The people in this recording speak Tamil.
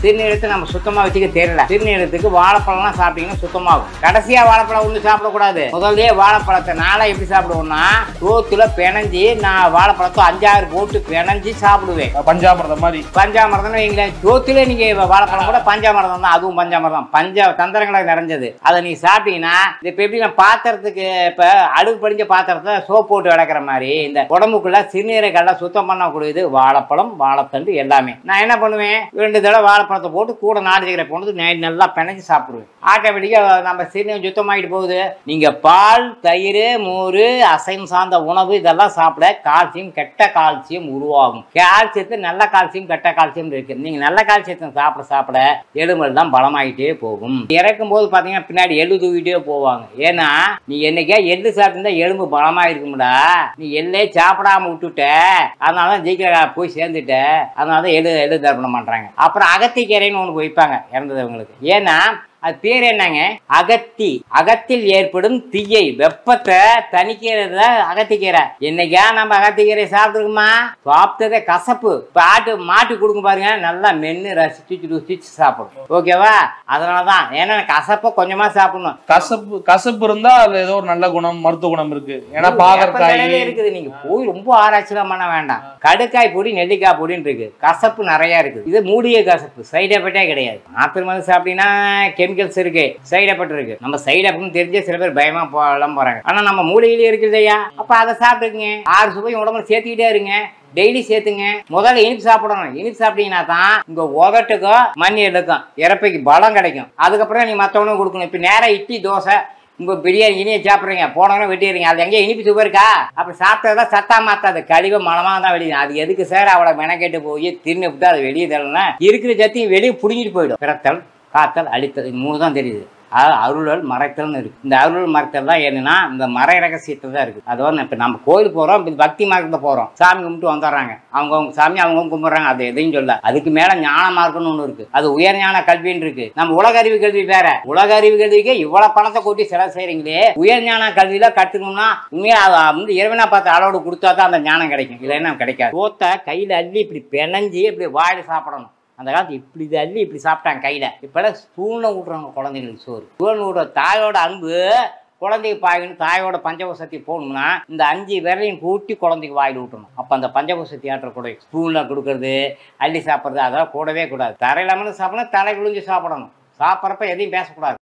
சிறுநீரத்தை நம்ம சுத்தமா வச்சுக்க தெரியல சிறுநீரத்துக்கு வாழைப்பழம்லாம் சாப்பிட்டீங்கன்னா சுத்தமாகும் கடைசியா வாழைப்பழம் ஒண்ணு சாப்பிடக்கூடாது முதல்லயே வாழைப்பழத்தை நாளா எப்படி சாப்பிடுவோம்னா சோத்துல பிணைஞ்சி நான் வாழைப்பழத்தை அஞ்சாறு போட்டு பிணைஞ்சி சாப்பிடுவேன் பஞ்சாமிரதம் மாதிரி பஞ்சாமிரதம் வைங்களேன் சோத்துல நீங்க வாழைப்பழம் கூட பஞ்சாமிரதம் தான் அதுவும் பஞ்சாமிரதம் பஞ்ச தந்திரங்களை நிறைஞ்சது அதை நீ சாப்பிட்டீங்கன்னா இது இப்ப எப்படி நான் பாத்திரத்துக்கு இப்ப அடுப்பு படிஞ்ச பாத்திரத்தை சோப் போட்டு விளக்குற மாதிரி இந்த உடம்புக்குள்ள சிறுநீரைகள்லாம் சுத்தம் பண்ணக்கூடியது வாழைப்பழம் வாழைத்தண்டு எல்லாமே நான் என்ன பண்ணுவேன் ரெண்டு தடவை வாழைப்பழத்தை போட்டு கூட நாடு சீக்கிரம் போட்டு நை- நல்லா பிணைஞ்சு சாப்பிடுவேன் ஆட்டோமேட்டிக்காக நம்ம சிறுநீர் சுத்தமாயிட்டு போகுது நீங்க பால் தயிர் மோர் அசைவம் சார்ந்த உணவு இதெல்லாம் சாப்பிட கால்சியம் கெட்ட கால்சியம் உருவாகும் கால்சியத்து நல்ல கால்சியம் கெட்ட கால்சியம் இருக்கு நீங்க நல்ல கால்சியத்தை சாப்பிட சாப்பிட எலும்புகள் தான் பலமாயிட்டே போகும் இறக்கும் போது பாத்தீங்கன்னா பின்னாடி எள்ளு தூக்கிட்டே போவாங்க ஏன்னா நீ என்னைக்கா எள்ளு சாப்பிட்டுருந்தா எலும்பு பலமா இருக்கும்டா நீ எள்ளே சாப்பிடாம விட்டுட்ட அதனால தான் ஜெயிக்கிற போய் சேர்ந்துட்ட அதனால தான் எள்ளு எள்ளு தர்ப்பணம் பண்றாங்க அப்புறம் அகத்திக்கீரைன்னு ஒன்று வைப்பாங்க இறந்தவங்களுக்கு ஏன்னா அது பேர் என்னங்க அகத்தி அகத்தில் ஏற்படும் தீயை வெப்பத்தை தணிக்கிறது தான் அகத்திக்கீரை என்னைக்கா நம்ம அகத்திக்கீரை சாப்பிட்டுருக்குமா சாப்பிட்டதே கசப்பு இப்போ ஆட்டு மாட்டு கொடுங்க பாருங்க நல்லா மென்று ரசிச்சு ருசிச்சு சாப்பிடும் ஓகேவா அதனால தான் ஏன்னா கசப்பை கொஞ்சமா சாப்பிடணும் கசப்பு கசப்பு இருந்தா அதுல ஏதோ ஒரு நல்ல குணம் மருத்துவ குணம் இருக்கு ஏன்னா வேப்ப பாகற்காய் தழையிலே இருக்குது நீங்க போய் ரொம்ப ஆராய்ச்சிலாம் பண்ண வேண்டாம் கடுக்காய் பொடி நெல்லிக்காய் பொடின்னு இருக்கு கசப்பு நிறைய இருக்குது இது மூடிய கசப்பு சைடு எஃபெக்டே கிடையாது மாத்திரை மருந்து சாப்பிட்டீங்கன்னா கெமிக்கல்ஸ் இருக்கு சைடு எஃபெக்ட் இருக்கு நம்ம சைடு எஃபெக்ட்னு தெரிஞ்சே சில பேர் பயமா போகலாம் போறாங்க ஆனா நம்ம மூலிகையிலே இருக்குது ஐயா அப்ப அதை சாப்பிட்டுக்குங்க ஆறு சுவையும் உடம்புல சேர்த்துக்கிட்டே இருங்க டெய்லி சேர்த்துங்க முதல்ல இனிப்பு சாப்பிடணும் இனிப்பு சாப்பிட்டீங்கன்னா தான் உங்க உதட்டுக்கும் மண் எடுக்கும் இறப்பைக்கு பலம் கிடைக்கும் அதுக்கப்புறம் நீ மற்றவனுக்கு கொடுக்கணும் இப்போ நேரா இட்லி தோசை உங்க பிரியாணி இனியை சாப்பிட்றீங்க போனவங்க வெட்டிடுறீங்க அது எங்கே இனிப்பு சுவை இருக்கா அப்படி சாப்பிட்டதா சத்தா மாத்தாது கழிவு மலமாக தான் வெளியே அது எதுக்கு சார் அவளை மெனக்கெட்டு போய் திரும்பி விட்டு அது வெளியே தரலன்னா இருக்கிற சத்தையும் வெளியே பிடுங்கிட்டு போயிடும் பிறத்தல் காத்தல் அழித்தல் இது மூணு தான் தெரியுது அதாவது அருளல் மறைத்தல்னு இருக்கு இந்த அருள் மறைத்தல் தான் என்னன்னா இந்த மறை ரகசியத்தில் தான் இருக்கு அதோட இப்போ நம்ம கோயில் போறோம் இப்ப பக்தி மார்க்கத்தில் போறோம் சாமி கும்பிட்டு வந்துடுறாங்க அவங்க அவங்க சாமி அவங்க கும்பிடுறாங்க அது எதையும் சொல்ல அதுக்கு மேல ஞான மார்க்கம்னு ஒன்று இருக்கு அது உயர் ஞான கல்வின்னு இருக்கு நம்ம உலக அறிவு கல்வி வேற உலக அறிவு கல்விக்கு இவ்வளவு பணத்தை கொட்டி செலவு செய்றீங்களே உயர் ஞான கல்வியில கத்துக்கணும்னா உண்மையா அதை வந்து இறைவனா பார்த்து அளவோடு கொடுத்தா தான் அந்த ஞானம் கிடைக்கும் இல்லைன்னா கிடைக்காது சோத்தை கையில அள்ளி இப்படி பிணைஞ்சு இப்படி வாயில சாப்பிடணும் அந்த காலத்து இப்படி இது அள்ளி இப்படி சாப்பிட்டாங்க கையில் இப்போல்லாம் ஸ்பூனில் விட்றாங்க குழந்தைங்களுக்கு சோறு ஸ்பூன் விட்ற தாயோட அன்பு குழந்தைக்கு பாயணும் தாயோட பஞ்சவசத்தி போகணும்னா இந்த அஞ்சு விரலையும் கூட்டி குழந்தைக்கு வாயில் ஊட்டணும் அப்போ அந்த பஞ்சவசத்தி ஆற்றக்கூட ஸ்பூனில் கொடுக்கறது அள்ளி சாப்பிட்றது அதெல்லாம் கூடவே கூடாது தரையில் அமர்ந்து சாப்பிடணும் தலை குளிஞ்சு சாப்பிடணும் சாப்பிட்றப்ப எதையும் பேசக்கூடாது